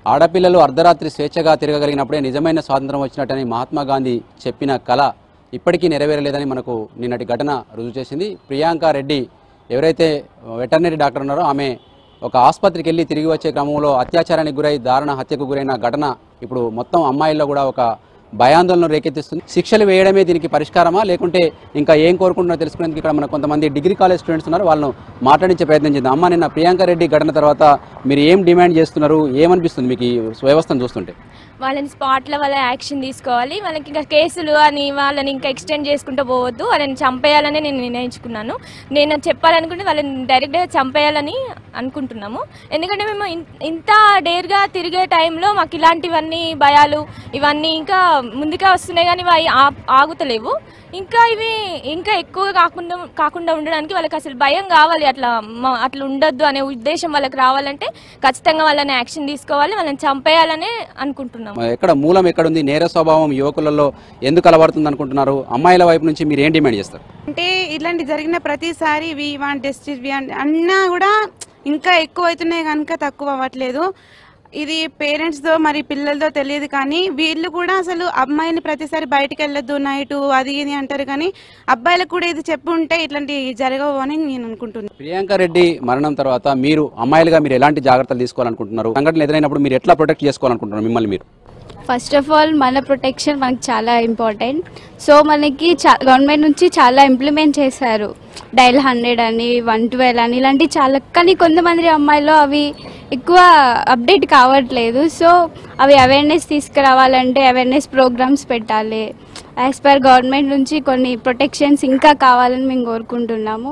ఆడపిల్లలు అర్ధరాత్రి స్వేచ్ఛగా తిరగగలిగినప్పుడే నిజమైన స్వాతంత్రం వచ్చినట్టని మహాత్మా గాంధీ చెప్పిన కళ ఇప్పటికీ నెరవేరలేదని మనకు నిన్నటి ఘటన రుజువు చేసింది ప్రియాంక రెడ్డి ఎవరైతే వెటర్నరీ డాక్టర్ ఉన్నారో ఆమె ఒక ఆసుపత్రికి వెళ్ళి తిరిగి వచ్చే క్రమంలో అత్యాచారానికి గురై దారుణ హత్యకు గురైన ఘటన ఇప్పుడు మొత్తం అమ్మాయిల్లో కూడా ఒక భయాందోళన రేకెత్తిస్తుంది శిక్షలు వేయడమే దీనికి పరిష్కారమా లేకుంటే ఇంకా ఏం కోరుకుంటున్నారో తెలుసుకునేందుకు ఇక్కడ మన కొంతమంది డిగ్రీ కాలేజ్ స్టూడెంట్స్ ఉన్నారు వాళ్ళను మాట్లాడించే ప్రయత్నం చేద్దాం అమ్మ నిన్న ప్రియాంక రెడ్డి ఘటన తర్వాత మీరు ఏం డిమాండ్ చేస్తున్నారు ఏమనిపిస్తుంది మీకు ఈ వ్యవస్థను చూస్తుంటే వాళ్ళని స్పాట్లో వాళ్ళ యాక్షన్ తీసుకోవాలి వాళ్ళకి ఇంకా కేసులు అని వాళ్ళని ఇంకా ఎక్స్టెండ్ చేసుకుంటూ పోవద్దు వాళ్ళని చంపేయాలని నేను నిర్ణయించుకున్నాను నేను చెప్పాలనుకుంటే వాళ్ళని డైరెక్ట్గా చంపేయాలని అనుకుంటున్నాము ఎందుకంటే మేము ఇన్- ఇంత డేర్గా తిరిగే టైంలో మాకు ఇలాంటివన్నీ భయాలు ఇవన్నీ ఇంకా ముందుగా వస్తున్నాయి కానీ ఇవి ఆ- ఆగుతలేవు ఇంకా ఇవి ఇంకా ఎక్కువ కాకుండా కాకుండా ఉండడానికి వాళ్ళకి అసలు భయం కావాలి అట్లా మ- అట్లా ఉండొద్దు అనే ఉద్దేశం వాళ్ళకి రావాలంటే ఖచ్చితంగా వాళ్ళని యాక్షన్ తీసుకోవాలి వాళ్ళని చంపేయాలనే అనుకుంటున్నాము ఎక్కడ మూలం ఎక్కడుంది నేర స్వభావం యువకులలో ఎందుకు అలవడుతుంది అనుకుంటున్నారు అమ్మాయిల వైపు నుంచి మీరు ఏం డిమాండ్ చేస్తారు అంటే ఇట్లాంటి జరిగిన ప్రతిసారి we want justice we want అన్నా కూడా ఇంకా ఎక్కువ అవుతున్నాయి కనుక తక్కువ అవ్వట్లేదు ఇది పేరెంట్స్తో మరి పిల్లలతో తెలియదు కానీ వీళ్ళు కూడా అసలు అమ్మాయిని ప్రతిసారి బయటికి వెళ్ళొద్దు నైట్ అది ఇది అంటారు కానీ అబ్బాయిలకు కూడా ఇది చెప్పు ఉంటే ఇట్లాంటి జరగవు అని నేను అనుకుంటున్నాను ప్రియాంక రెడ్డి మరణం తర్వాత మీరు అమ్మాయిలుగా మీరు ఎలాంటి జాగ్రత్తలు తీసుకోవాలనుకుంటున్నారు సంఘటన ఎదురైనప్పుడు మీరు ఎట్లా ప్రొటెక్ట్ చేసుకోవాలనుకుంటున్నారు మిమ్మల్ని మీరు ఫస్ట్ ఆఫ్ ఆల్ మన ప్రొటెక్షన్ మనకు చాలా ఇంపార్టెంట్ సో మనకి చా గవర్నమెంట్ నుంచి చాలా ఇంప్లిమెంట్ చేశారు డైల్ హండ్రెడ్ అని వన్ ట్వెల్వ్ అని ఇలాంటివి చాలా కానీ కొంతమంది అమ్మాయిలు అవి ఎక్కువ అప్డేట్ కావట్లేదు సో అవి అవేర్నెస్ తీసుకురావాలంటే అవేర్నెస్ ప్రోగ్రామ్స్ పెట్టాలి యాజ్ పర్ గవర్నమెంట్ నుంచి కొన్ని ప్రొటెక్షన్స్ ఇంకా కావాలని మేము కోరుకుంటున్నాము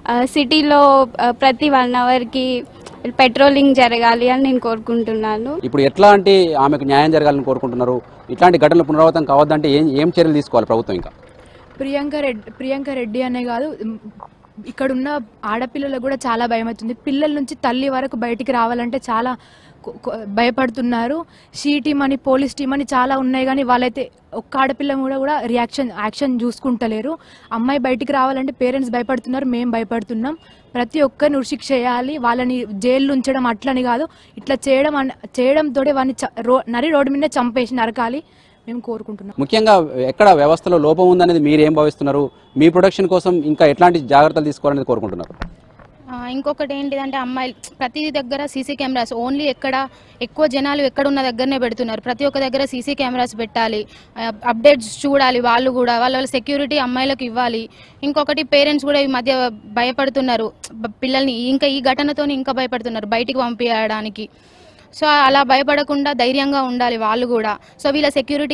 సిటీలో ప్రతి వన్ అవర్కి పెట్రోలింగ్ జరగాలి అని నేను కోరుకుంటున్నాను ఇప్పుడు ఎట్లాంటి ఆమెకు న్యాయం జరగాలని కోరుకుంటున్నారు ఇట్లాంటి ఘటనలు పునరావృతం కావద్దంటే ఏం ఏం చర్యలు తీసుకోవాలి ప్రభుత్వం ఇంకా ప్రియాంక రెడ్డి ప్రియాంక రెడ్డి అనే కాదు ఉమ్, ఇక్కడున్న ఆడపిల్లలకు కూడా చాలా భయం అవుతుంది పిల్లల నుంచి తల్లి వరకు బయటికి రావాలంటే చాలా కొ- కొ- భయపడుతున్నారు షీ టీమ్ అని పోలీస్ టీమ్ అని చాలా ఉన్నాయి కానీ వాళ్ళైతే ఒక్క ఆడపిల్ల కూడా కూడా రియాక్షన్ యాక్షన్ చూసుకుంటలేరు అమ్మాయి బయటికి రావాలంటే పేరెంట్స్ భయపడుతున్నారు మేము భయపడుతున్నాం ప్రతి ఒక్కరిని ఉరిశిక్ష చేయాలి వాళ్ళని జైలు ఉంచడం అట్లని కాదు ఇట్లా చేయడం అన్- చేయడంతో వాడిని చ- రో నరి రోడ్డు మీద చంపేసి నరకాలి మేము కోరుకుంటున్నాం ముఖ్యంగా ఎక్కడ వ్యవస్థలో లోపం ఉందనేది మీరు ఏం భావిస్తున్నారు మీ ప్రొటెక్షన్ కోసం ఇంకా ఎట్లాంటి జాగ్రత్తలు తీసుకోవాలనేది కోరుకుంటున్నారు ఆ, ఇంకొకటి ఏంటిదంటే అమ్మాయిలు ప్రతి దగ్గర సీసీ కెమెరాస్ ఓన్లీ ఎక్కడ ఎక్కువ జనాలు ఎక్కడ ఉన్న దగ్గరనే పెడుతున్నారు ప్రతి ఒక్క దగ్గర సీసీ కెమెరాస్ పెట్టాలి ఆ, అప్డేట్స్ చూడాలి వాళ్ళు కూడా వాళ్ళ వాళ్ళ సెక్యూరిటీ అమ్మాయిలకు ఇవ్వాలి ఇంకొకటి పేరెంట్స్ కూడా ఈ మధ్య భయపడుతున్నారు బ- పిల్లల్ని ఇంకా ఈ ఘటనతో ఇంకా భయపడుతున్నారు బయటికి పంపించడానికి సో అలా భయపడకుండా ధైర్యంగా ఉండాలి వాళ్ళు కూడా సో వీళ్ళ సెక్యూరిటీ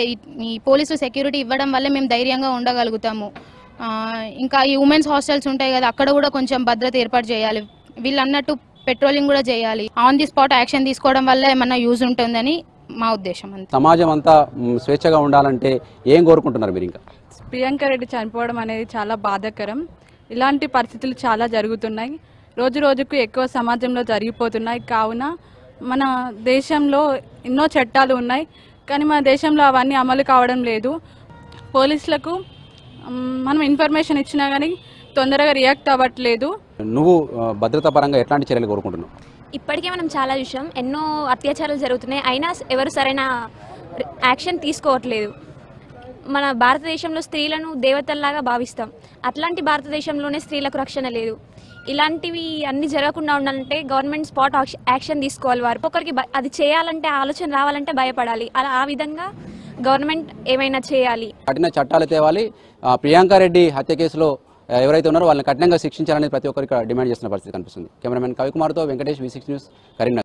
ఈ పోలీసులు సెక్యూరిటీ ఇవ్వడం వల్ల మేము ధైర్యంగా ఉండగలుగుతాము ఆ, ఇంకా ఈ ఉమెన్స్ హాస్టల్స్ ఉంటాయి కదా అక్కడ కూడా కొంచెం భద్రత ఏర్పాటు చేయాలి వీళ్ళు అన్నట్టు పెట్రోలింగ్ కూడా చేయాలి ఆన్ ది స్పాట్ యాక్షన్ తీసుకోవడం వల్ల ఏమన్నా యూజ్ ఉంటుందని మా ఉద్దేశం అంతే సమాజం అంతా మ్, స్వేచ్ఛగా ఉండాలంటే ఏం కోరుకుంటున్నారు మీరు ఇంకా ప్రియాంక రెడ్డి చనిపోవడం అనేది చాలా బాధాకరం ఇలాంటి పరిస్థితులు చాలా జరుగుతున్నాయి రోజు రోజుకు ఎక్కువ సమాజంలో జరిగిపోతున్నాయి కావున మన దేశంలో ఎన్నో చట్టాలు ఉన్నాయి కానీ మన దేశంలో అవన్నీ అమలు కావడం లేదు పోలీసులకు మ్, మనం ఇన్ఫర్మేషన్ ఇచ్చినా కానీ తొందరగా రియాక్ట్ అవ్వట్లేదు నువ్వు ఆ, భద్రతా పరంగా ఎట్లాంటి చర్యలు కోరుకుంటున్నావు ఇప్పటికే మనం చాలా చూసాం ఎన్నో అత్యాచారాలు జరుగుతున్నాయి అయినా ఎవరు సరైన యాక్షన్ తీసుకోవట్లేదు మన భారతదేశంలో స్త్రీలను దేవతల్లాగా భావిస్తాం అట్లాంటి భారతదేశంలోనే స్త్రీలకు రక్షణ లేదు ఇలాంటివి అన్ని జరగకుండా ఉండాలంటే గవర్నమెంట్ స్పాట్ యాక్షన్ తీసుకోవాలి వారు ఒకరికి భ- అది చేయాలంటే ఆలోచన రావాలంటే భయపడాలి అలా ఆ విధంగా గవర్నమెంట్ ఏమైనా చేయాలి కఠిన చట్టాలు తేవాలి ఆ, ప్రియాంక రెడ్డి హత్య కేసులో ఆ, ఎవరైతే ఉన్నారో వాళ్ళని కఠినంగా శిక్షించాలని ప్రతి ఒక్కరు ఇక్కడ డిమాండ్ చేస్తున్న పరిస్థితి కనిపిస్తుంది కెమెరామెన్ కవికుమార్తో Venkatesh V six news Karimnagar